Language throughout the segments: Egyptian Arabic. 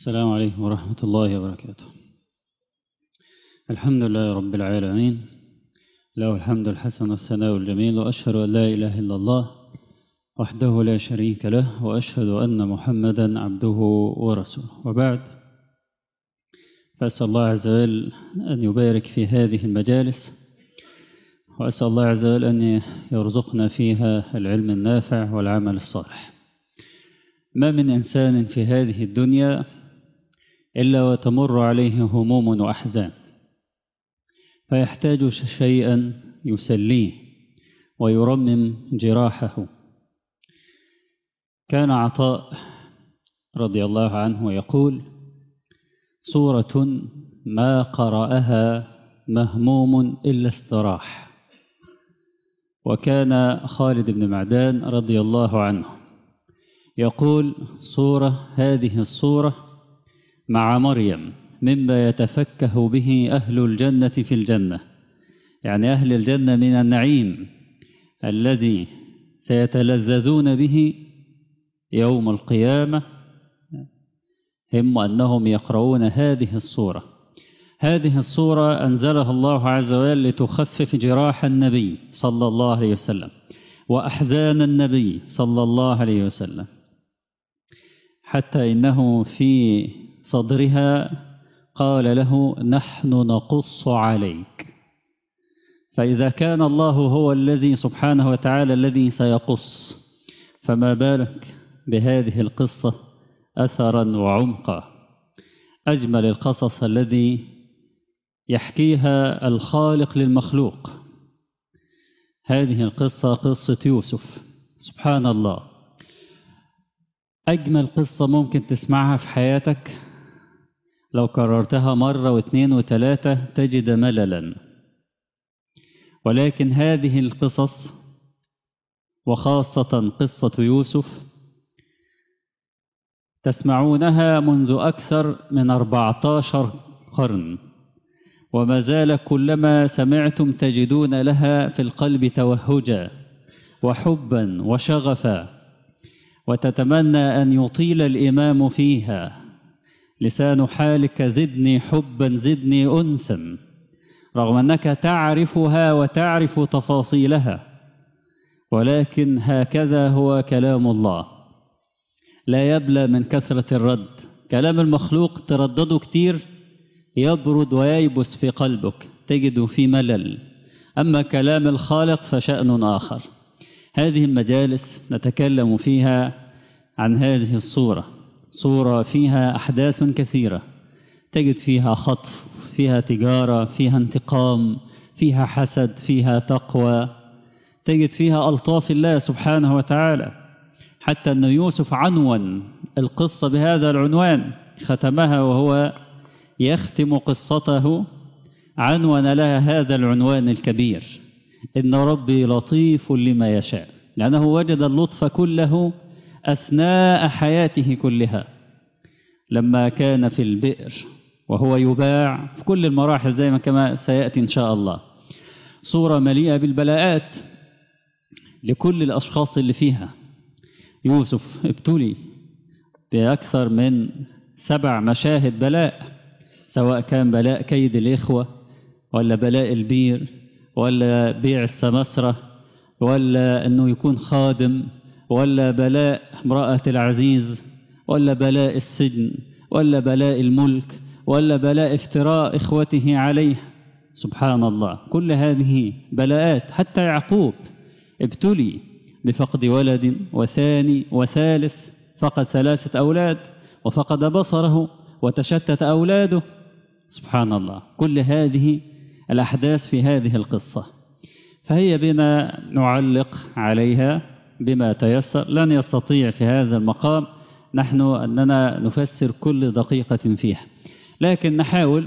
السلام عليكم ورحمة الله وبركاته الحمد لله رب العالمين له الحمد الحسن والثناء الجميل وأشهد أن لا إله إلا الله وحده لا شريك له وأشهد أن محمدا عبده ورسوله وبعد فأسأل الله عز وجل أن يبارك في هذه المجالس وأسأل الله عز وجل أن يرزقنا فيها العلم النافع والعمل الصالح ما من إنسان في هذه الدنيا إلا وتمر عليه هموم وأحزان فيحتاج شيئا يسليه ويرمم جراحه كان عطاء رضي الله عنه يقول سورة ما قرأها مهموم إلا استراح وكان خالد بن معدان رضي الله عنه يقول صورة هذه الصورة مع مريم مما يتفكه به أهل الجنة في الجنة يعني أهل الجنة من النعيم الذي سيتلذذون به يوم القيامة هم أنهم يقرؤون هذه الصورة هذه الصورة أنزلها الله عز وجل لتخفف جراح النبي صلى الله عليه وسلم وأحزان النبي صلى الله عليه وسلم حتى إنه في صدرها قال له نحن نقص عليك فإذا كان الله هو الذي سبحانه وتعالى الذي سيقص فما بالك بهذه القصة أثرا وعمقا أجمل القصص الذي يحكيها الخالق للمخلوق هذه القصة قصة يوسف سبحان الله أجمل قصة ممكن تسمعها في حياتك لو كررتها مرة واثنين وثلاثة تجد مللا ولكن هذه القصص وخاصة قصة يوسف تسمعونها منذ أكثر من 14 قرن وما زال كلما سمعتم تجدون لها في القلب توهجا وحبا وشغفا وتتمنى أن يطيل الإمام فيها لسان حالك زدني حبا زدني أنسا رغم أنك تعرفها وتعرف تفاصيلها ولكن هكذا هو كلام الله لا يبلى من كثرة الرد كلام المخلوق تردده كتير يبرد وييبس في قلبك تجد في ملل أما كلام الخالق فشأن آخر هذه المجالس نتكلم فيها عن هذه الصورة صورة فيها أحداث كثيرة تجد فيها خطف فيها تجارة فيها انتقام فيها حسد فيها تقوى تجد فيها ألطاف الله سبحانه وتعالى حتى أن يوسف عنون القصة بهذا العنوان ختمها وهو يختم قصته عنون لها هذا العنوان الكبير إن ربي لطيف لما يشاء لأنه وجد اللطف كله أثناء حياته كلها لما كان في البئر وهو يباع في كل المراحل زي ما كما سيأتي إن شاء الله صورة مليئة بالبلاءات لكل الأشخاص اللي فيها يوسف ابتلي بأكثر من سبع مشاهد بلاء سواء كان بلاء كيد الإخوة ولا بلاء البير ولا بيع السمسرة ولا أنه يكون خادم ولا بلاء امرأة العزيز ولا بلاء السجن ولا بلاء الملك ولا بلاء افتراء إخوته عليه سبحان الله كل هذه بلاءات حتى يعقوب ابتلي بفقد ولد وثاني وثالث فقد ثلاثة أولاد وفقد بصره وتشتت أولاده سبحان الله كل هذه الأحداث في هذه القصة فهي بما نعلق عليها بما تيسر لن يستطيع في هذا المقام نحن أننا نفسر كل دقيقة فيها لكن نحاول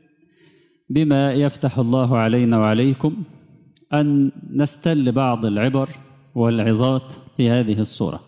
بما يفتح الله علينا وعليكم أن نستل بعض العبر والعظات في هذه الصورة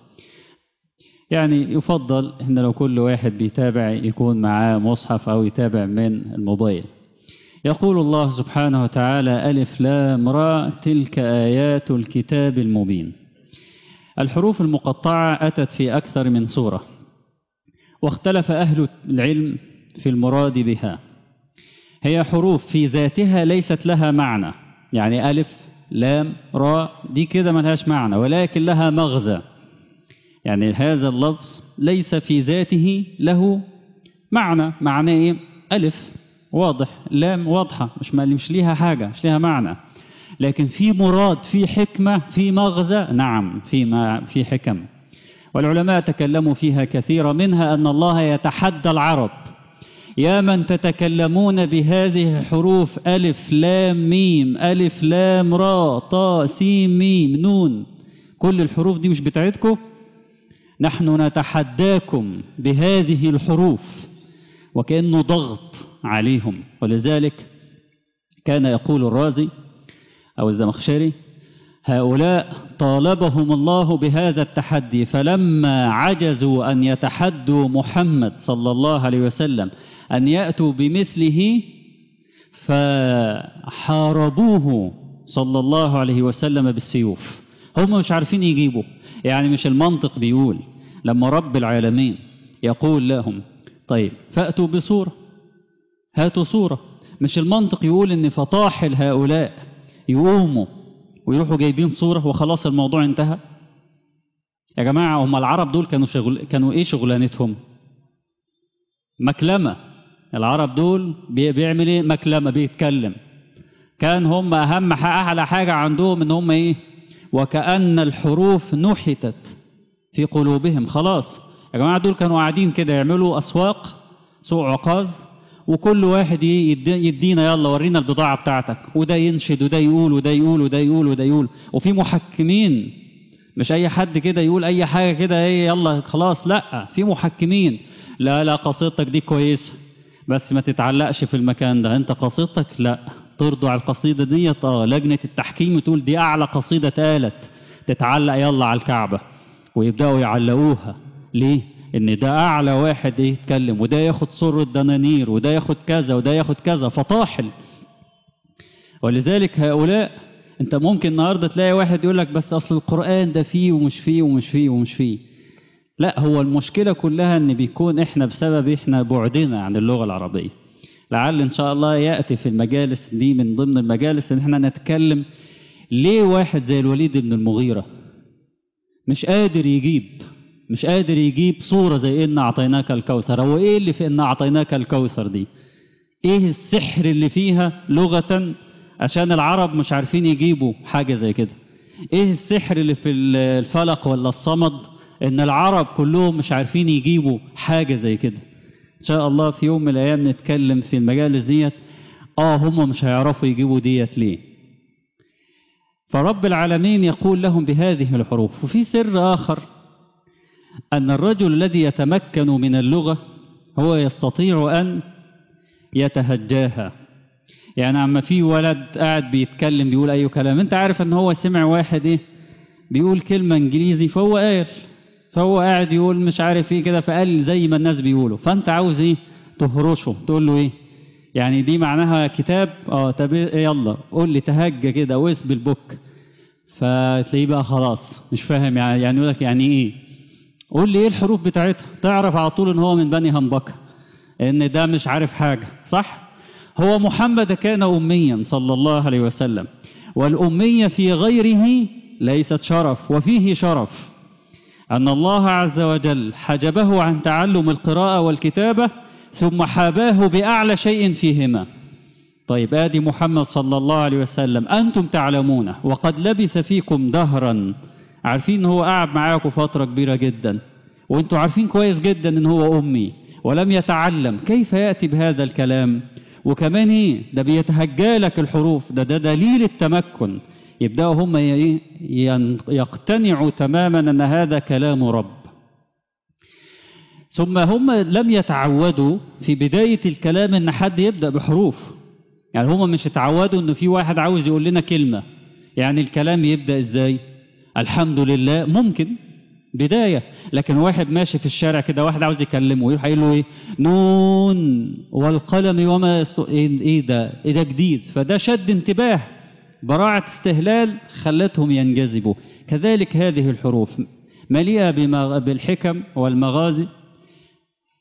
يعني يفضل إن لو كل واحد بيتابع يكون معاه مصحف أو يتابع من الموبايل يقول الله سبحانه وتعالى ألف لام را تلك آيات الكتاب المبين الحروف المقطعة أتت في أكثر من سورة واختلف أهل العلم في المراد بها هي حروف في ذاتها ليست لها معنى يعني ألف لام راء دي كده ملهاش معنى ولكن لها مغزى يعني هذا اللفظ ليس في ذاته له معنى معنى ايه ألف واضح لام واضحة مش مش ليها حاجة مش ليها معنى لكن في مراد في حكمة في مغزى نعم في ما في حكم والعلماء تكلموا فيها كثيرا منها أن الله يتحدى العرب يا من تتكلمون بهذه الحروف ألف لام ميم ألف لام را طا سين ميم نون كل الحروف دي مش بتاعتكم نحن نتحداكم بهذه الحروف وكأنه ضغط عليهم ولذلك كان يقول الرازي أو الزمخشري هؤلاء طالبهم الله بهذا التحدي فلما عجزوا أن يتحدوا محمد صلى الله عليه وسلم أن يأتوا بمثله فحاربوه صلى الله عليه وسلم بالسيوف هم مش عارفين يجيبوا يعني مش المنطق بيقول لما رب العالمين يقول لهم طيب فأتوا بصورة هاتوا صورة مش المنطق يقول ان فطاحل هؤلاء يقوموا ويروحوا جايبين صورة وخلاص الموضوع انتهى يا جماعة هم العرب دول كانوا شغل كانوا ايه شغلانتهم مكلمة العرب دول بيعمل ايه مكلمة بيتكلم كان هم اهم اعلى حاجة عندهم ان هم ايه وكأن الحروف نحتت في قلوبهم خلاص يا جماعة دول كانوا قاعدين كده يعملوا أسواق سوق عكاظ وكل واحد يدينا يلا ورينا البضاعة بتاعتك وده ينشد وده يقول وده يقول وده يقول وده يقول وفي محكمين مش أي حد كده يقول أي حاجة كده ايه يلا خلاص لا في محكمين لا لا قصيدتك دي كويسة بس ما تتعلقش في المكان ده انت قصيدتك لا ترضوا على القصيدة دي اه لجنة التحكيم تقول دي أعلى قصيدة اتقالت تتعلق يلا على الكعبة ويبدأوا يعلقوها ليه؟ إن ده أعلى واحد يتكلم وده ياخد سر الدنانير وده ياخد كذا وده ياخد كذا فطاحل ولذلك هؤلاء أنت ممكن النهاردة تلاقي واحد يقول لك بس أصل القرآن ده فيه ومش فيه ومش فيه ومش فيه لا هو المشكلة كلها إن بيكون إحنا بسبب إحنا بعدنا عن اللغة العربية لعل إن شاء الله يأتي في المجالس دي من ضمن المجالس إن إحنا نتكلم ليه واحد زي الوليد بن المغيرة مش قادر يجيب مش قادر يجيب صورة زي إن أعطيناك الكوثر هو إيه اللي في إن أعطيناك الكوثر دي إيه السحر اللي فيها لغة عشان العرب مش عارفين يجيبوا حاجة زي كده إيه السحر اللي في الفلق ولا الصمد إن العرب كلهم مش عارفين يجيبوا حاجة زي كده إن شاء الله في يوم من الأيام نتكلم في المجالس ديت آه هم مش هيعرفوا يجيبوا ديت ليه فرب العالمين يقول لهم بهذه الحروف وفي سر آخر أن الرجل الذي يتمكن من اللغة هو يستطيع أن يتهجاها يعني عما في ولد قاعد بيتكلم بيقول أي كلام أنت عارف أن هو سمع واحد إيه بيقول كلمة إنجليزي فهو قال فهو قاعد يقول مش عارف إيه كده فقال زي ما الناس بيقولوا فأنت عاوز إيه تهرشه تقول له إيه يعني دي معناها كتاب اه طب يلا قول لي تهجى كده واسم بالبوك فتلاقيه بقى خلاص مش فاهم يعني يعني يقول لك يعني ايه قول لي ايه الحروف بتاعتها تعرف على طول ان هو من بني همبكه ان ده مش عارف حاجه صح هو محمد كان اميا صلى الله عليه وسلم والاميه في غيره ليست شرف وفيه شرف ان الله عز وجل حجبه عن تعلم القراءه والكتابه ثم حاباه باعلى شيء فيهما طيب ادي محمد صلى الله عليه وسلم انتم تعلمونه وقد لبث فيكم دهرا عارفين ان هو قاعد معاكم فتره كبيره جدا وانتم عارفين كويس جدا ان هو امي ولم يتعلم كيف ياتي بهذا الكلام وكمان ايه ده بيتهجى لك الحروف ده ده دليل التمكن يبداوا هم يقتنعوا تماما ان هذا كلام رب ثم هم لم يتعودوا في بدايه الكلام ان حد يبدا بحروف يعني هم مش اتعودوا انه في واحد عاوز يقول لنا كلمة يعني الكلام يبدأ ازاي الحمد لله ممكن بداية لكن واحد ماشي في الشارع كده واحد عاوز يكلمه يروح قايل له ايه نون والقلم وما يستو... ايه ده ايه ده جديد فده شد انتباه براعة استهلال خلتهم ينجذبوا كذلك هذه الحروف مليئة بمغ... بالحكم والمغازي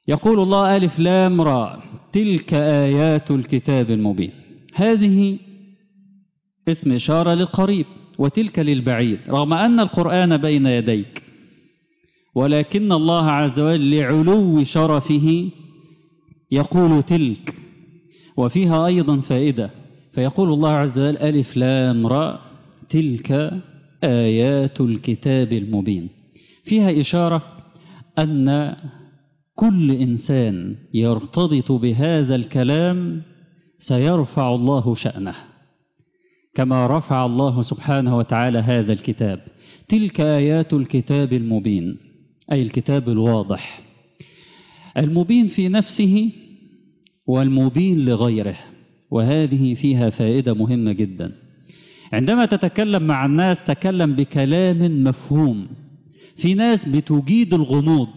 يقول الله ألف لام راء تلك آيات الكتاب المبين هذه اسم إشارة للقريب وتلك للبعيد رغم أن القرآن بين يديك ولكن الله عز وجل لعلو شرفه يقول تلك وفيها أيضا فائدة فيقول الله عز وجل ألف لام راء تلك آيات الكتاب المبين فيها إشارة أن كل إنسان يرتبط بهذا الكلام سيرفع الله شأنه كما رفع الله سبحانه وتعالى هذا الكتاب تلك آيات الكتاب المبين أي الكتاب الواضح المبين في نفسه والمبين لغيره وهذه فيها فائدة مهمة جدا عندما تتكلم مع الناس تكلم بكلام مفهوم في ناس بتجيد الغموض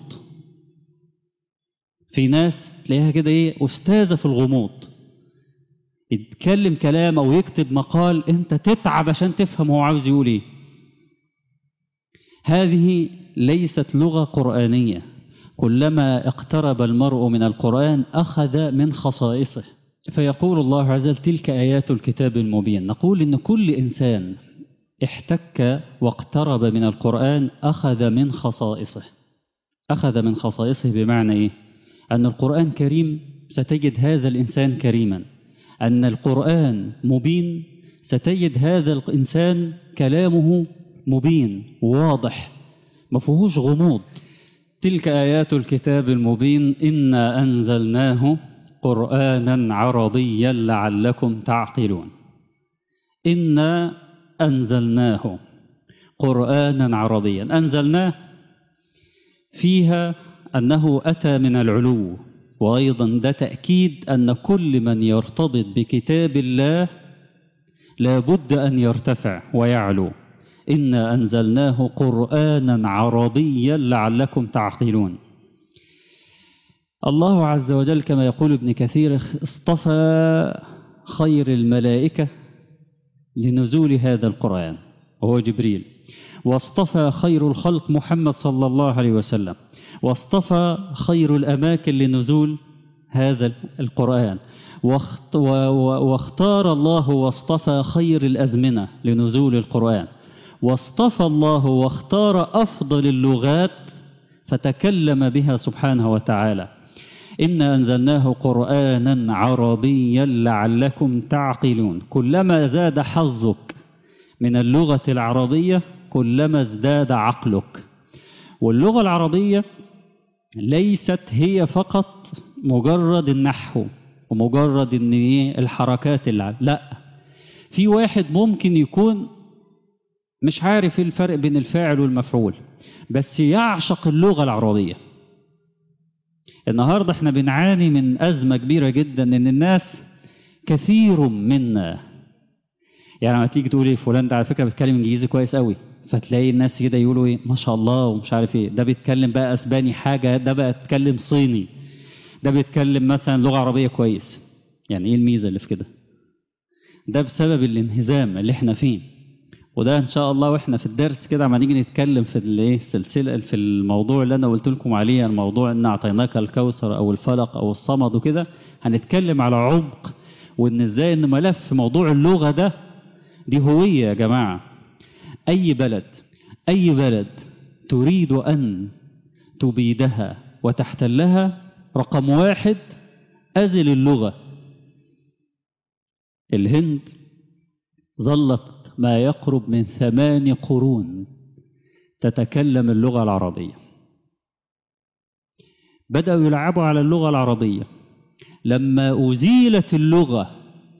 في ناس تلاقيها كده ايه أستاذة في الغموض يتكلم كلام أو يكتب مقال أنت تتعب عشان تفهم هو عاوز يقول ايه هذه ليست لغة قرآنية كلما اقترب المرء من القرآن أخذ من خصائصه فيقول الله عز وجل تلك آيات الكتاب المبين نقول إن كل إنسان احتك واقترب من القرآن أخذ من خصائصه أخذ من خصائصه بمعنى إيه؟ أن القرآن كريم ستجد هذا الإنسان كريما أن القرآن مبين ستجد هذا الإنسان كلامه مبين واضح ما فيهوش غموض تلك آيات الكتاب المبين إنا أنزلناه قرآنا عربيا لعلكم تعقلون إنا أنزلناه قرآنا عربيا أنزلناه فيها أنه أتى من العلو وأيضا ده تأكيد أن كل من يرتبط بكتاب الله لابد أن يرتفع ويعلو إنا أنزلناه قرآنا عربيا لعلكم تعقلون الله عز وجل كما يقول ابن كثير اصطفى خير الملائكة لنزول هذا القرآن وهو جبريل واصطفى خير الخلق محمد صلى الله عليه وسلم واصطفى خير الأماكن لنزول هذا القرآن واختار الله واصطفى خير الأزمنة لنزول القرآن واصطفى الله واختار أفضل اللغات فتكلم بها سبحانه وتعالى إنا أنزلناه قرآنا عربيا لعلكم تعقلون كلما زاد حظك من اللغة العربية كلما ازداد عقلك واللغة العربية ليست هي فقط مجرد النحو ومجرد ان الحركات اللي لا في واحد ممكن يكون مش عارف ايه الفرق بين الفاعل والمفعول بس يعشق اللغة العربية النهاردة احنا بنعاني من أزمة كبيرة جدا ان الناس كثير منا يعني لما تيجي تقول ايه فلان ده على فكرة بيتكلم انجليزي كويس قوي فتلاقي الناس كده يقولوا ايه ما شاء الله ومش عارف ايه ده بيتكلم بقى اسباني حاجة ده بقى يتكلم صيني ده بيتكلم مثلا لغة عربية كويس يعني ايه الميزة اللي في كده ده بسبب الانهزام اللي احنا فيه وده ان شاء الله واحنا في الدرس كده عم نيجي نتكلم في الايه السلسله في الموضوع اللي انا قلت لكم عليه الموضوع ان اعطيناك الكوثر او الفلق او الصمد وكده هنتكلم على عمق وان ازاي ان ملف موضوع اللغه ده دي هويه يا جماعه اي بلد اي بلد تريد ان تبيدها وتحتلها رقم واحد ازل اللغه الهند ظلت ما يقرب من ثمان قرون تتكلم اللغة العربية بدأوا يلعبوا على اللغة العربية لما أزيلت اللغة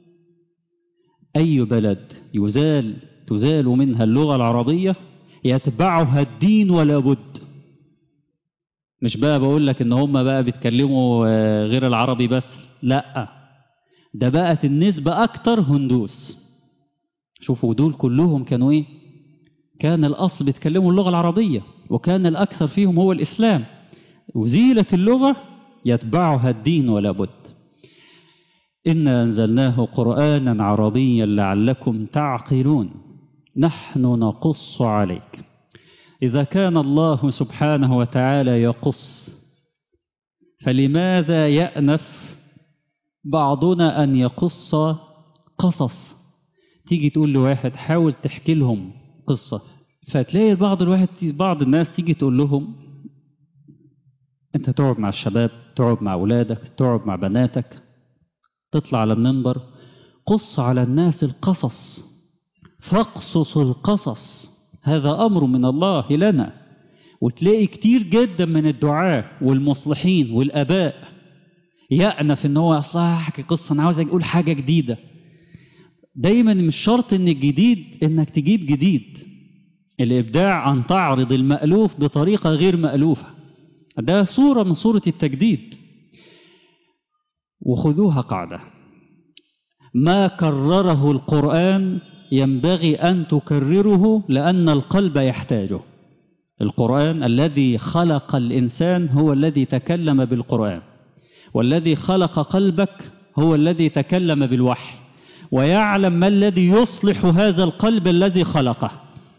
أي بلد يزال تزال منها اللغة العربية يتبعها الدين ولا بد مش بقى بقول لك ان هم بقى بيتكلموا غير العربي بس لا ده بقت النسبة أكتر هندوس شوفوا دول كلهم كانوا ايه كان الاصل بيتكلموا اللغه العربيه وكان الاكثر فيهم هو الاسلام وزيلت اللغه يتبعها الدين ولا بد انا انزلناه قرانا عربيا لعلكم تعقلون نحن نقص عليك اذا كان الله سبحانه وتعالى يقص فلماذا يأنف بعضنا أن يقص قصص تيجي تقول لواحد حاول تحكي لهم قصة فتلاقي بعض الواحد بعض الناس تيجي تقول لهم انت تقعد مع الشباب تقعد مع اولادك تقعد مع بناتك تطلع على المنبر قص على الناس القصص فاقصص القصص هذا امر من الله لنا وتلاقي كتير جدا من الدعاة والمصلحين والاباء يأنف ان هو اصلا احكي قصه انا عاوز اقول حاجه جديده دايما مش شرط ان الجديد انك تجيب جديد الابداع ان تعرض المألوف بطريقه غير مألوفه ده صوره من صوره التجديد وخذوها قاعده ما كرره القرآن ينبغي أن تكرره لأن القلب يحتاجه القرآن الذي خلق الإنسان هو الذي تكلم بالقرآن والذي خلق قلبك هو الذي تكلم بالوحي ويعلم ما الذي يصلح هذا القلب الذي خلقه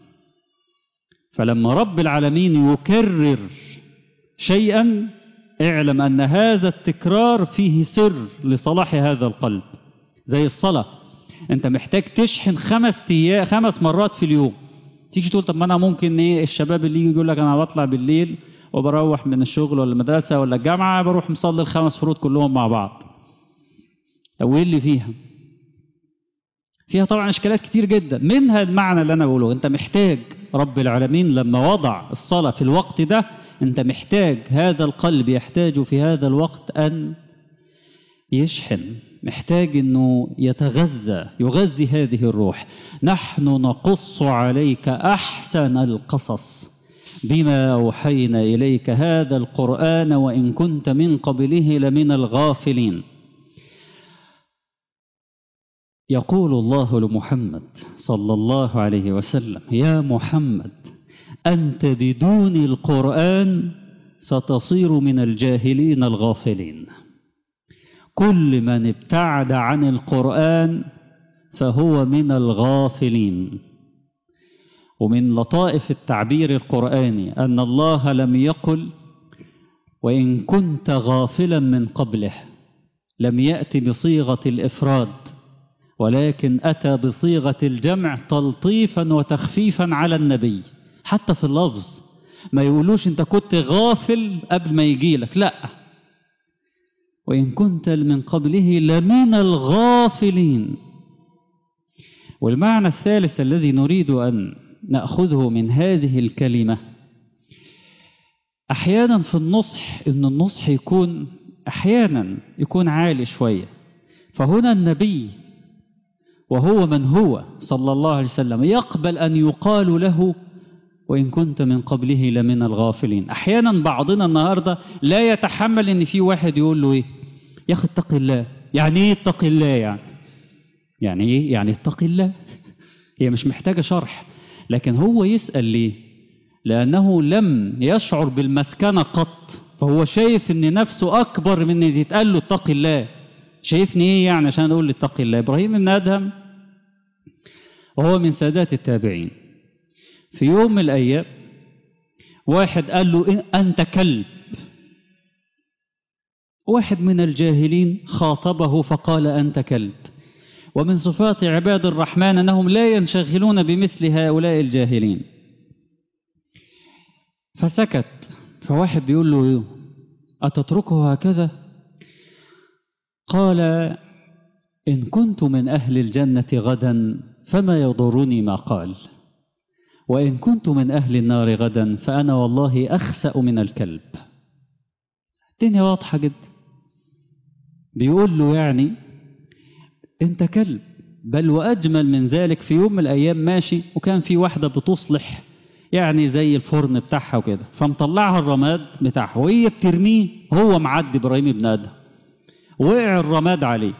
فلما رب العالمين يكرر شيئا اعلم أن هذا التكرار فيه سر لصلاح هذا القلب زي الصلاة انت محتاج تشحن خمس تيا خمس مرات في اليوم تيجي تقول طب ما انا ممكن ايه الشباب اللي يجي يقول لك انا بطلع بالليل وبروح من الشغل ولا المدرسة ولا الجامعة بروح مصلي الخمس فروض كلهم مع بعض طب وايه اللي فيها فيها طبعا اشكالات كتير جدا منها المعنى اللي انا بقوله انت محتاج رب العالمين لما وضع الصلاة في الوقت ده انت محتاج هذا القلب يحتاج في هذا الوقت ان يشحن محتاج انه يتغذى يغذي هذه الروح نحن نقص عليك احسن القصص بما اوحينا اليك هذا القران وان كنت من قبله لمن الغافلين يقول الله لمحمد صلى الله عليه وسلم يا محمد انت بدون القران ستصير من الجاهلين الغافلين كل من ابتعد عن القرآن فهو من الغافلين ومن لطائف التعبير القرآني أن الله لم يقل وإن كنت غافلا من قبله لم يأتي بصيغة الإفراد ولكن أتى بصيغة الجمع تلطيفا وتخفيفا على النبي حتى في اللفظ ما يقولوش أنت كنت غافل قبل ما يجيلك لأ وإن كنت من قبله لمن الغافلين والمعنى الثالث الذي نريد أن نأخذه من هذه الكلمة أحيانا في النصح إن النصح يكون أحيانا يكون عالي شوية فهنا النبي وهو من هو صلى الله عليه وسلم يقبل أن يقال له وإن كنت من قبله لمن الغافلين أحيانا بعضنا النهاردة لا يتحمل إن في واحد يقول له إيه يا أخي اتق الله يعني إيه اتق الله يعني يعني إيه يعني اتق الله هي مش محتاجة شرح لكن هو يسأل ليه لأنه لم يشعر بالمسكنة قط فهو شايف إن نفسه أكبر من إن يتقال له اتق الله شايفني إيه يعني عشان أقول اتق الله إبراهيم بن أدهم وهو من سادات التابعين في يوم من الأيام واحد قال له أنت كلب واحد من الجاهلين خاطبه فقال أنت كلب ومن صفات عباد الرحمن أنهم لا ينشغلون بمثل هؤلاء الجاهلين فسكت فواحد بيقول له أتتركه هكذا قال إن كنت من أهل الجنة غدا فما يضرني ما قال وإن كنت من أهل النار غدا فأنا والله أخسأ من الكلب الدنيا واضحة جدا بيقول له يعني أنت كلب بل وأجمل من ذلك في يوم من الأيام ماشي وكان في واحدة بتصلح يعني زي الفرن بتاعها وكده فمطلعها الرماد بتاعها وهي بترميه هو معدي إبراهيم ابن آدم وقع الرماد عليه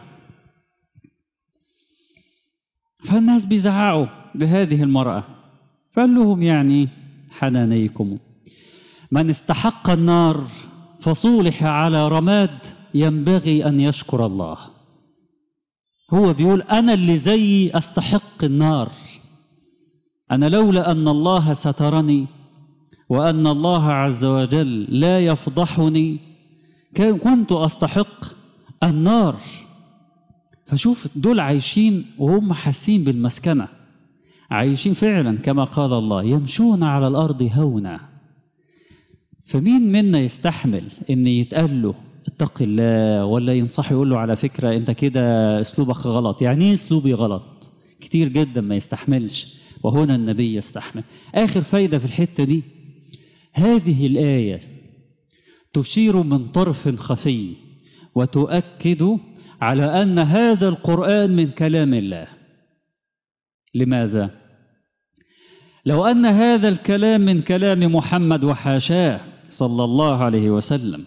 فالناس بيزعقوا بهذه المرأة فقال لهم يعني حنانيكم من استحق النار فصولح على رماد ينبغي أن يشكر الله هو بيقول أنا اللي زيي أستحق النار أنا لولا أن الله سترني وأن الله عز وجل لا يفضحني كان كنت أستحق النار فشوف دول عايشين وهم حاسين بالمسكنة عايشين فعلا كما قال الله يمشون على الأرض هونا فمين منا يستحمل ان يتقال له اتق الله ولا ينصح يقول له على فكرة انت كده اسلوبك غلط يعني ايه اسلوبي غلط كتير جدا ما يستحملش وهنا النبي يستحمل آخر فايدة في الحتة دي هذه الآية تشير من طرف خفي وتؤكد على أن هذا القرآن من كلام الله لماذا؟ لو أن هذا الكلام من كلام محمد وحاشاه صلى الله عليه وسلم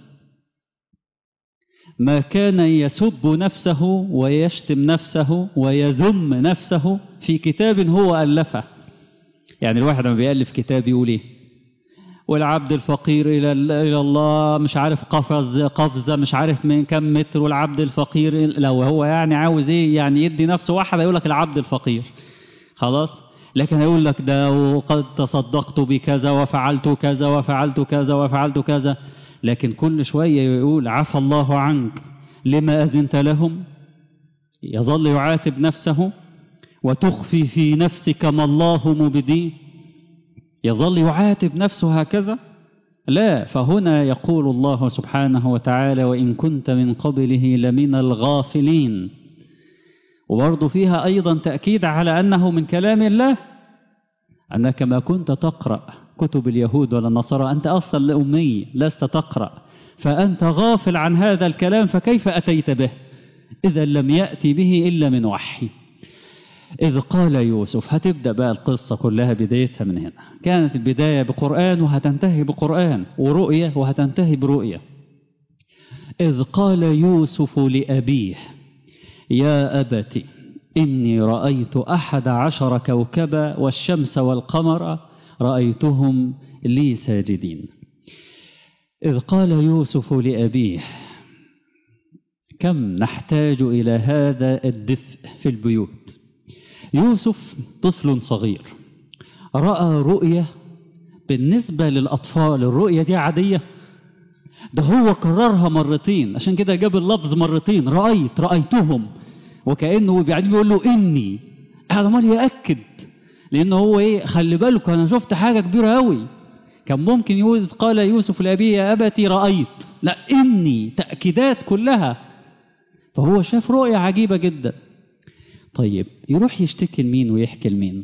ما كان يسب نفسه ويشتم نفسه ويذم نفسه في كتاب هو ألفه يعني الواحد لما بيألف كتاب يقول إيه والعبد الفقير إلى إلى الله مش عارف قفز قفزة مش عارف من كم متر والعبد الفقير لو هو يعني عاوز إيه يعني يدي نفسه واحد يقول لك العبد الفقير خلاص لكن هيقول لك ده وقد تصدقت بكذا وفعلت كذا وفعلت كذا وفعلت كذا لكن كل شوية يقول عفى الله عنك لما أذنت لهم يظل يعاتب نفسه وتخفي في نفسك ما الله مبديه يظل يعاتب نفسه هكذا لا فهنا يقول الله سبحانه وتعالى وإن كنت من قبله لمن الغافلين وبرضه فيها أيضا تأكيد على أنه من كلام الله أنك ما كنت تقرأ كتب اليهود ولا النصارى أنت أصلا أمي لست تقرأ فأنت غافل عن هذا الكلام فكيف أتيت به إذا لم يأتي به إلا من وحي إذ قال يوسف هتبدأ بقى القصة كلها بدايتها من هنا كانت البداية بقرآن وهتنتهي بقرآن ورؤية وهتنتهي برؤية إذ قال يوسف لأبيه يا أبت إني رأيت أحد عشر كوكبا والشمس والقمر رأيتهم لي ساجدين إذ قال يوسف لأبيه كم نحتاج إلى هذا الدفء في البيوت يوسف طفل صغير رأى رؤية بالنسبة للأطفال الرؤية دي عادية ده هو كررها مرتين عشان كده جاب اللفظ مرتين رأيت رأيتهم وكأنه بعدين بيقول له إني هذا مال يأكد لأن هو إيه خلي بالك أنا شفت حاجة كبيرة أوي كان ممكن يوسف قال يوسف لأبيه يا أبتي رأيت لا إني تأكيدات كلها فهو شاف رؤية عجيبة جدا طيب يروح يشتكي لمين ويحكي لمين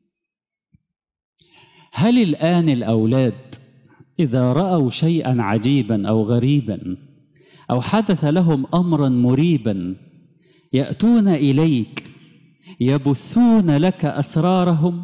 هل الآن الأولاد إذا رأوا شيئا عجيبا أو غريبا أو حدث لهم أمرا مريبا يأتون إليك يبثون لك أسرارهم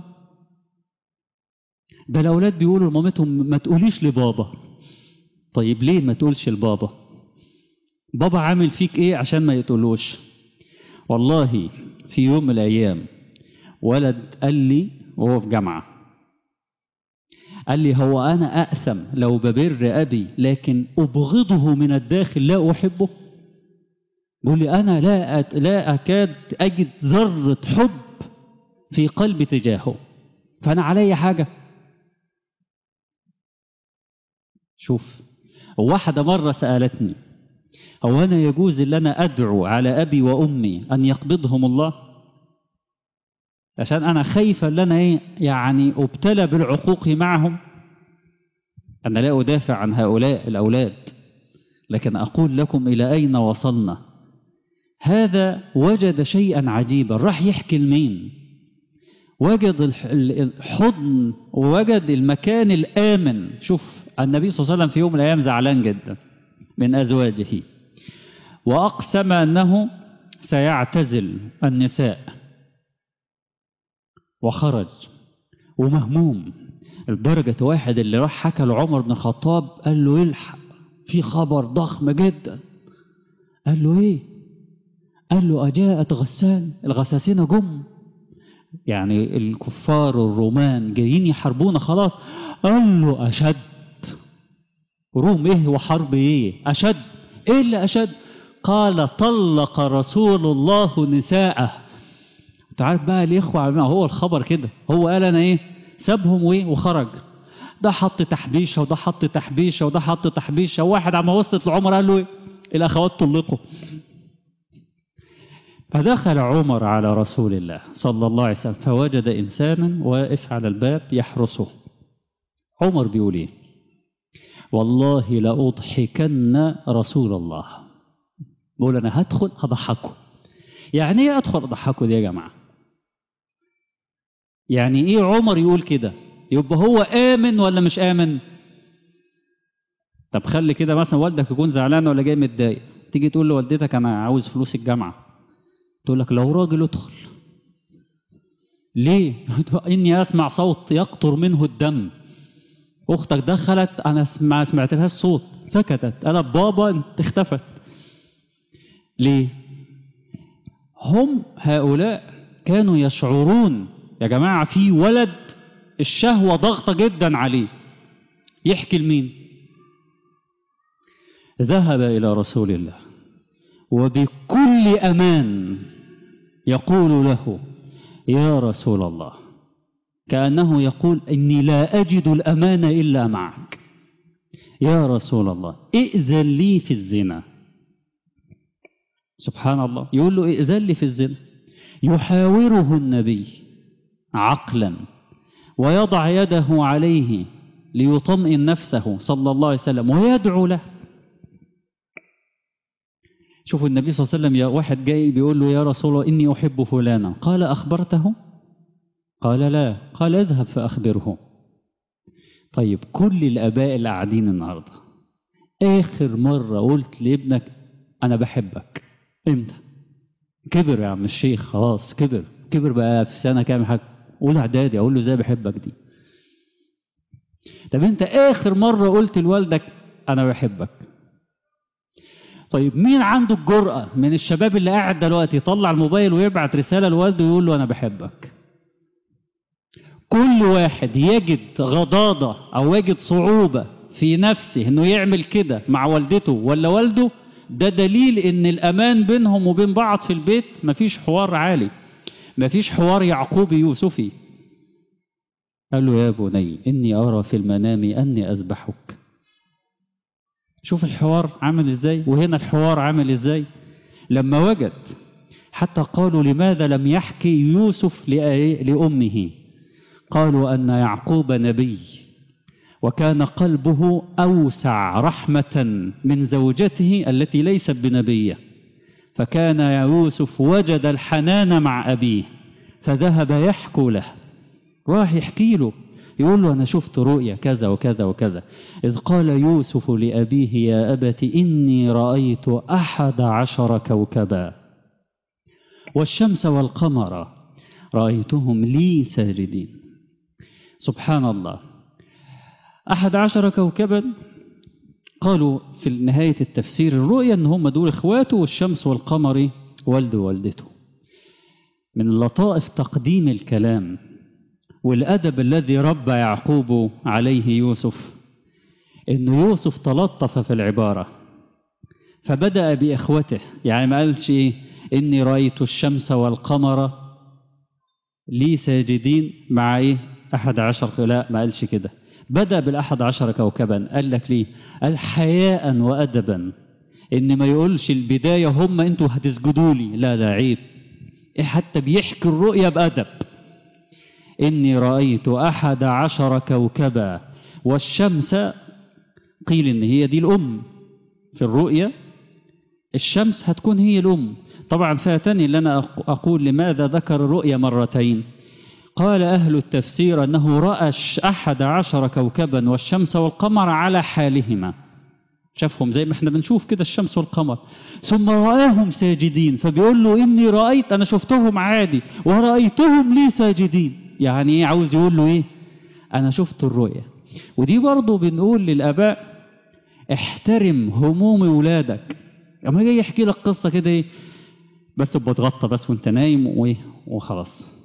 ده الأولاد بيقولوا لمامتهم ما تقوليش لبابا طيب ليه ما تقولش لبابا بابا عامل فيك ايه عشان ما يتقولوش والله في يوم من الأيام ولد قال لي وهو في جامعة قال لي هو أنا أأثم لو ببر أبي لكن أبغضه من الداخل لا أحبه بيقول لي أنا لا أت... لا أكاد أجد ذرة حب في قلبي تجاهه فأنا علي حاجة شوف واحدة مرة سألتني هو أنا يجوز أن أنا أدعو على أبي وأمي أن يقبضهم الله عشان أنا خايفة أن أنا إيه يعني أبتلى بالعقوق معهم أنا لا أدافع عن هؤلاء الأولاد لكن أقول لكم إلى أين وصلنا هذا وجد شيئا عجيبا راح يحكي لمين وجد الحضن ووجد المكان الآمن شوف النبي صلى الله عليه وسلم في يوم من الأيام زعلان جدا من أزواجه وأقسم أنه سيعتزل النساء وخرج ومهموم لدرجة واحد اللي راح حكى لعمر بن الخطاب قال له الحق في خبر ضخم جدا قال له ايه قال له أجاءت غسان الغساسين جم يعني الكفار الرومان جايين يحاربونا خلاص قال له أشد روم ايه وحرب ايه أشد ايه اللي أشد قال طلق رسول الله نساءه انت عارف بقى الاخوه هو الخبر كده هو قال انا ايه سابهم وايه وخرج ده حط تحبيشه وده حط تحبيشه وده حط تحبيشه واحد عما وصلت لعمر قال له ايه الاخوات طلقوا فدخل عمر على رسول الله صلى الله عليه وسلم فوجد انسانا واقف على الباب يحرسه عمر بيقول ايه والله لاضحكن رسول الله بقول انا هدخل هضحكه يعني ايه ادخل اضحكه دي يا جماعه يعني ايه عمر يقول كده يبقى هو امن ولا مش امن طب خلي كده مثلا والدك يكون زعلان ولا جاي متضايق تيجي تقول لوالدتك انا عاوز فلوس الجامعه تقول لك لو راجل ادخل ليه اني اسمع صوت يقطر منه الدم اختك دخلت انا ما سمعت لها الصوت سكتت انا بابا انت اختفت ليه هم هؤلاء كانوا يشعرون يا جماعه في ولد الشهوه ضغطه جدا عليه يحكي لمين ذهب الى رسول الله وبكل امان يقول له يا رسول الله كانه يقول اني لا اجد الامان الا معك يا رسول الله ائذن لي في الزنا سبحان الله يقول له ائذن لي في الزنا يحاوره النبي عقلا ويضع يده عليه ليطمئن نفسه صلى الله عليه وسلم ويدعو له شوفوا النبي صلى الله عليه وسلم يا واحد جاي بيقول له يا رسول الله إني أحب فلانا قال أخبرته قال لا قال اذهب فأخبره طيب كل الآباء اللي قاعدين النهاردة آخر مرة قلت لابنك أنا بحبك إمتى كبر يا عم الشيخ خلاص كبر كبر بقى في سنة كام حاجة أولى إعدادي أقول له إزاي بحبك دي طب أنت آخر مرة قلت لوالدك أنا بحبك طيب مين عنده الجرأة من الشباب اللي قاعد دلوقتي يطلع الموبايل ويبعت رسالة لوالده ويقول له أنا بحبك كل واحد يجد غضاضة أو يجد صعوبة في نفسه إنه يعمل كده مع والدته ولا والده ده دليل إن الأمان بينهم وبين بعض في البيت مفيش حوار عالي مفيش حوار يعقوبي يوسفي قال له يا بني إني أرى في المنام أني أذبحك شوف الحوار عامل ازاي وهنا الحوار عامل ازاي لما وجد حتى قالوا لماذا لم يحكي يوسف لأمه قالوا أن يعقوب نبي وكان قلبه أوسع رحمة من زوجته التي ليست بنبية فكان يوسف وجد الحنان مع أبيه فذهب يحكو له راح يحكي له يقول له أنا شفت رؤيا كذا وكذا وكذا إذ قال يوسف لأبيه يا أبت إني رأيت أحد عشر كوكبا والشمس والقمر رأيتهم لي ساجدين سبحان الله أحد عشر كوكبا قالوا في نهاية التفسير الرؤيا أن هم دول إخواته والشمس والقمر والد والدته من لطائف تقديم الكلام والأدب الذي ربى يعقوب عليه يوسف إن يوسف تلطف في العبارة فبدأ بإخوته يعني ما قالش إيه إني رأيت الشمس والقمر لي ساجدين مع إيه أحد عشر لا ما قالش كده بدأ بالأحد عشر كوكبا قال لك ليه قال حياء وأدبا إن ما يقولش البداية هم أنتوا هتسجدوا لي لا لا عيب إيه حتى بيحكي الرؤيا بأدب إني رأيت أحد عشر كوكبا والشمس قيل إن هي دي الأم في الرؤيا الشمس هتكون هي الأم طبعا فاتني اللي أنا أقول لماذا ذكر الرؤيا مرتين قال أهل التفسير أنه رأى أحد عشر كوكبا والشمس والقمر على حالهما شافهم زي ما احنا بنشوف كده الشمس والقمر ثم رآهم ساجدين فبيقول له إني رأيت أنا شفتهم عادي ورأيتهم لي ساجدين يعني ايه عاوز يقول له ايه انا شفت الرؤيا ودي برضه بنقول للاباء احترم هموم ولادك اما جاي يحكي لك قصه كده ايه بس بتغطى بس وانت نايم وايه وخلاص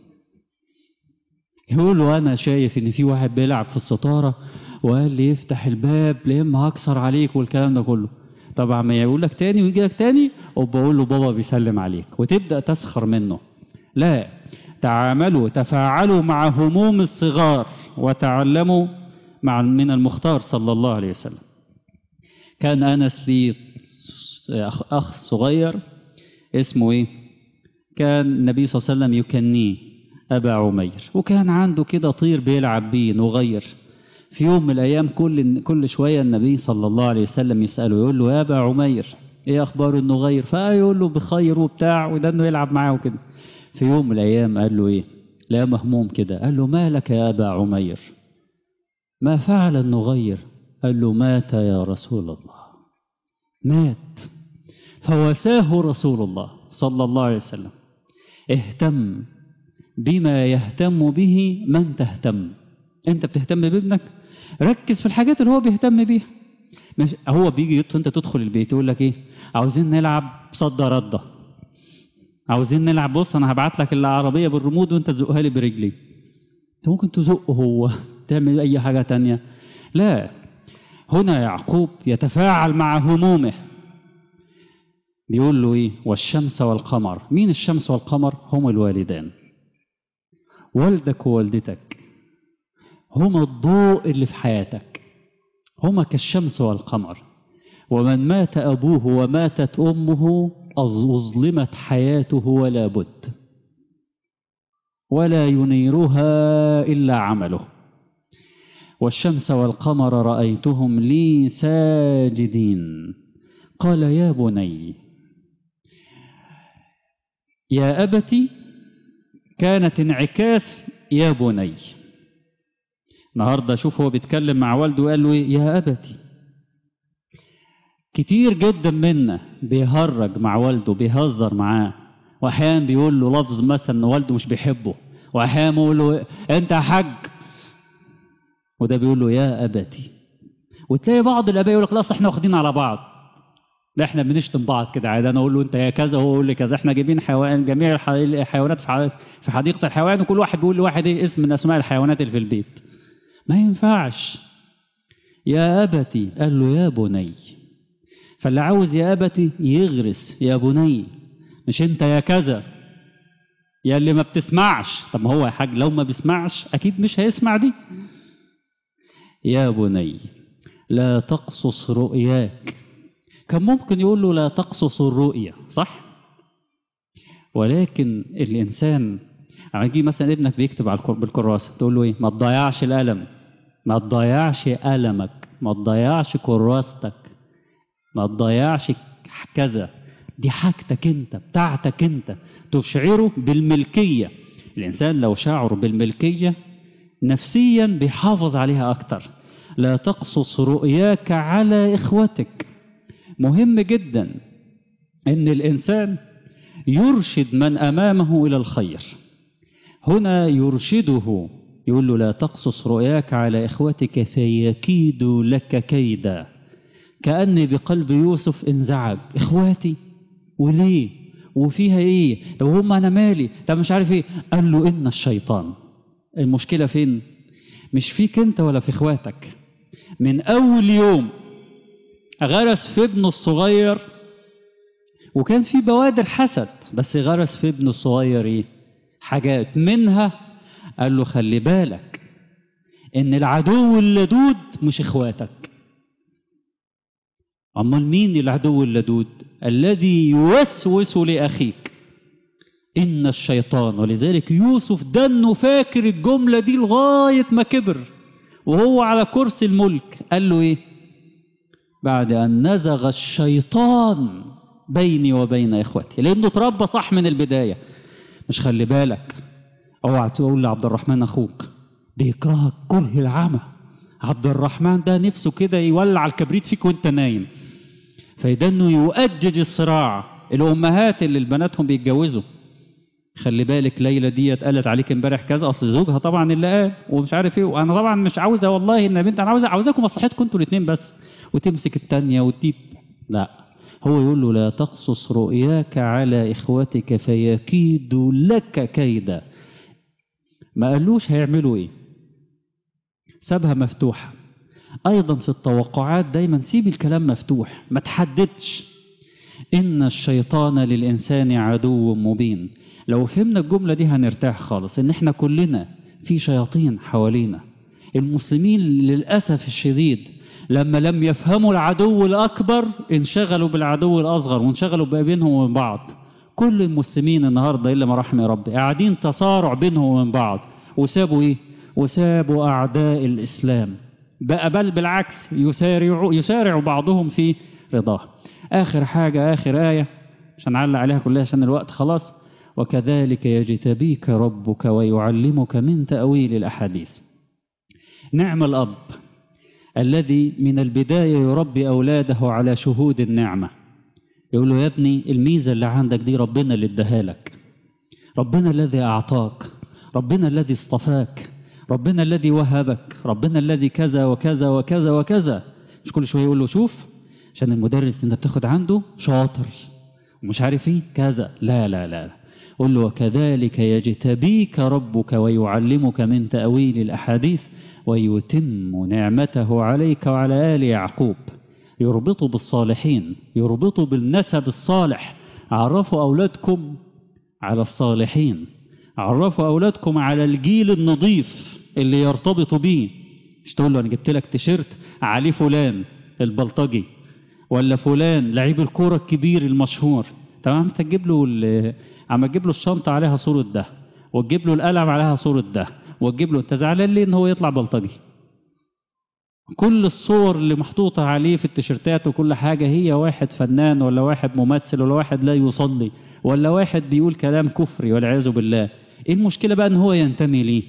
يقول له انا شايف ان في واحد بيلعب في الستاره وقال لي يفتح الباب لاما هكسر عليك والكلام ده كله طبعا ما يقول لك تاني ويجي لك تاني وبقول له بابا بيسلم عليك وتبدا تسخر منه لا تعاملوا تفاعلوا مع هموم الصغار وتعلموا مع من المختار صلى الله عليه وسلم كان أنس لي أخ صغير اسمه إيه كان النبي صلى الله عليه وسلم يكنيه أبا عمير وكان عنده كده طير بيلعب بيه نغير في يوم من الأيام كل كل شوية النبي صلى الله عليه وسلم يسأله يقول له يا أبا عمير إيه أخبار النغير فيقول له بخير وبتاع وده إنه يلعب معاه وكده في يوم من الأيام قال له إيه لا مهموم كده قال له ما لك يا أبا عمير ما فعل النغير قال له مات يا رسول الله مات فواساه رسول الله صلى الله عليه وسلم اهتم بما يهتم به من تهتم انت بتهتم بابنك ركز في الحاجات اللي هو بيهتم بيها مش هو بيجي انت تدخل البيت يقول لك ايه عاوزين نلعب صد رده عاوزين نلعب بص انا هبعت لك العربيه بالريموت وانت تزقها لي برجلي انت ممكن تزقه هو تعمل اي حاجه تانية لا هنا يعقوب يتفاعل مع همومه بيقول له ايه والشمس والقمر مين الشمس والقمر هم الوالدان والدك ووالدتك هما الضوء اللي في حياتك هما كالشمس والقمر ومن مات أبوه وماتت أمه أظلمت حياته ولا بد ولا ينيرها إلا عمله والشمس والقمر رأيتهم لي ساجدين قال يا بني يا أبت كانت انعكاس يا بني النهارده شوف هو بيتكلم مع والده وقال له ايه يا أبتي كتير جدا منا بيهرج مع والده بيهزر معاه واحيانا بيقول له لفظ مثلا ان والده مش بيحبه واحيانا بيقول له انت يا حاج وده بيقول له يا ابتي وتلاقي بعض الاباء يقول لك لا اصل احنا واخدين على بعض لا احنا بنشتم بعض كده عادي انا اقول له انت يا كذا وهو يقول لي كذا احنا جايبين حيوان جميع الحيوانات في حديقه الحيوان وكل واحد بيقول لواحد ايه اسم من اسماء الحيوانات اللي في البيت ما ينفعش يا ابتي قال له يا بني فاللي عاوز يا أبتي يغرس يا بني مش أنت يا كذا يا اللي ما بتسمعش طب ما هو يا حاج لو ما بيسمعش أكيد مش هيسمع دي يا بني لا تقصص رؤياك كان ممكن يقول له لا تقصص الرؤيا صح ولكن الإنسان عجي مثلا ابنك بيكتب على بالكراسة تقول له إيه ما تضيعش القلم ما تضيعش قلمك ما تضيعش كراستك ما تضيعش كذا دي حاجتك انت بتاعتك انت تشعره بالملكية الإنسان لو شعر بالملكية نفسيا بيحافظ عليها أكتر لا تقصص رؤياك على إخوتك مهم جدا أن الإنسان يرشد من أمامه إلى الخير هنا يرشده يقول له لا تقصص رؤياك على إخوتك فيكيدوا لك كيدا كأني بقلب يوسف انزعج إخواتي وليه وفيها إيه طب هم أنا مالي طب مش عارف إيه قال له إن الشيطان المشكلة فين مش فيك أنت ولا في إخواتك من أول يوم غرس في ابنه الصغير وكان في بوادر حسد بس غرس في ابنه الصغير إيه حاجات منها قال له خلي بالك إن العدو اللدود مش إخواتك أمال مين العدو اللدود الذي يوسوس لأخيك إن الشيطان ولذلك يوسف ده انه فاكر الجملة دي لغاية ما كبر وهو على كرسي الملك قال له إيه بعد أن نزغ الشيطان بيني وبين إخوتي لأنه اتربى صح من البداية مش خلي بالك اوعى تقول لعبد الرحمن أخوك بيكرهك كره العمى عبد الرحمن ده نفسه كده يولع الكبريت فيك وانت نايم فده انه يؤجج الصراع الامهات اللي البناتهم بيتجوزوا خلي بالك ليلى ديت قالت عليك امبارح كذا اصل زوجها طبعا اللي قال ومش عارف ايه وانا طبعا مش عاوزه والله ان بنت انا عاوزه عاوزاكم مصلحتكم انتوا الاثنين بس وتمسك الثانيه وتجيب لا هو يقول له لا تقصص رؤياك على اخوتك فيكيدوا لك كيدا ما قالوش هيعملوا ايه سابها مفتوحه ايضا في التوقعات دايما سيب الكلام مفتوح ما تحددش ان الشيطان للانسان عدو مبين لو فهمنا الجمله دي هنرتاح خالص ان احنا كلنا في شياطين حوالينا المسلمين للأسف الشديد لما لم يفهموا العدو الأكبر انشغلوا بالعدو الأصغر وانشغلوا بقى بينهم وبين بعض كل المسلمين النهاردة إلا ما رحم ربي قاعدين تصارع بينهم وبين بعض وسابوا إيه وسابوا أعداء الإسلام بقى بل بالعكس يسارع, يسارع بعضهم في رضاه آخر حاجة آخر آية مش هنعلق عليها كلها عشان الوقت خلاص وكذلك يجتبيك ربك ويعلمك من تأويل الأحاديث نعم الأب الذي من البداية يربي أولاده على شهود النعمة يقول له يا ابني الميزة اللي عندك دي ربنا اللي اداها لك ربنا الذي أعطاك ربنا الذي اصطفاك ربنا الذي وهبك ربنا الذي كذا وكذا وكذا وكذا مش كل شوية يقول له شوف عشان المدرس انت بتاخد عنده شاطر ومش عارف ايه كذا لا لا لا قل له وكذلك يجتبيك ربك ويعلمك من تأويل الأحاديث ويتم نعمته عليك وعلى آل يعقوب يربطوا بالصالحين يربطوا بالنسب الصالح عرفوا أولادكم على الصالحين عرفوا أولادكم على الجيل النظيف اللي يرتبطوا بيه مش تقول له أنا جبت لك تيشيرت عليه فلان البلطجي ولا فلان لعيب الكورة الكبير المشهور تمام انت تجيب له عم تجيب له الشنطة عليها صورة ده وتجيب له القلم عليها صورة ده وتجيب له انت زعلان ليه ان هو يطلع بلطجي كل الصور اللي محطوطة عليه في التيشيرتات وكل حاجة هي واحد فنان ولا واحد ممثل ولا واحد لا يصلي ولا واحد بيقول كلام كفري والعياذ بالله ايه المشكلة بقى ان هو ينتمي ليه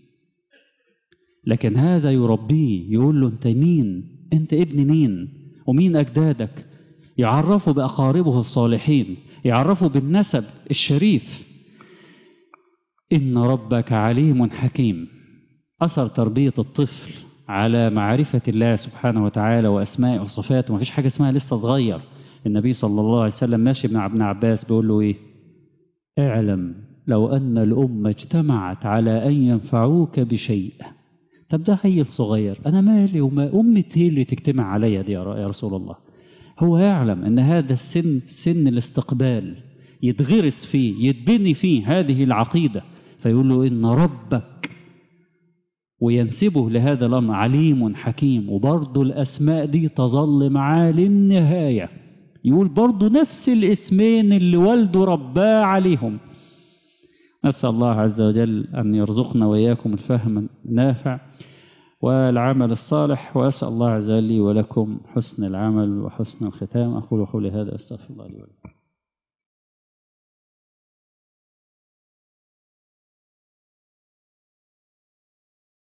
لكن هذا يربيه يقول له انت مين انت ابن مين ومين اجدادك يعرفه باقاربه الصالحين يعرفه بالنسب الشريف ان ربك عليم حكيم اثر تربية الطفل على معرفة الله سبحانه وتعالى واسمائه وصفاته ما فيش حاجة اسمها لسه صغير النبي صلى الله عليه وسلم ماشي مع ابن عباس بيقول له ايه اعلم لو أن الأمة اجتمعت على أن ينفعوك بشيء طب ده عيل صغير أنا مالي وما أمتي اللي تجتمع عليا دي يا رسول الله هو يعلم أن هذا السن سن الاستقبال يتغرس فيه يتبني فيه هذه العقيدة فيقول له إن ربك وينسبه لهذا الأمر عليم حكيم وبرضه الأسماء دي تظل معاه للنهاية يقول برضه نفس الاسمين اللي والده رباه عليهم نسأل الله عز وجل أن يرزقنا وإياكم الفهم النافع والعمل الصالح وأسأل الله عز وجل لي ولكم حسن العمل وحسن الختام أقول قولي هذا أستغفر الله لي ولكم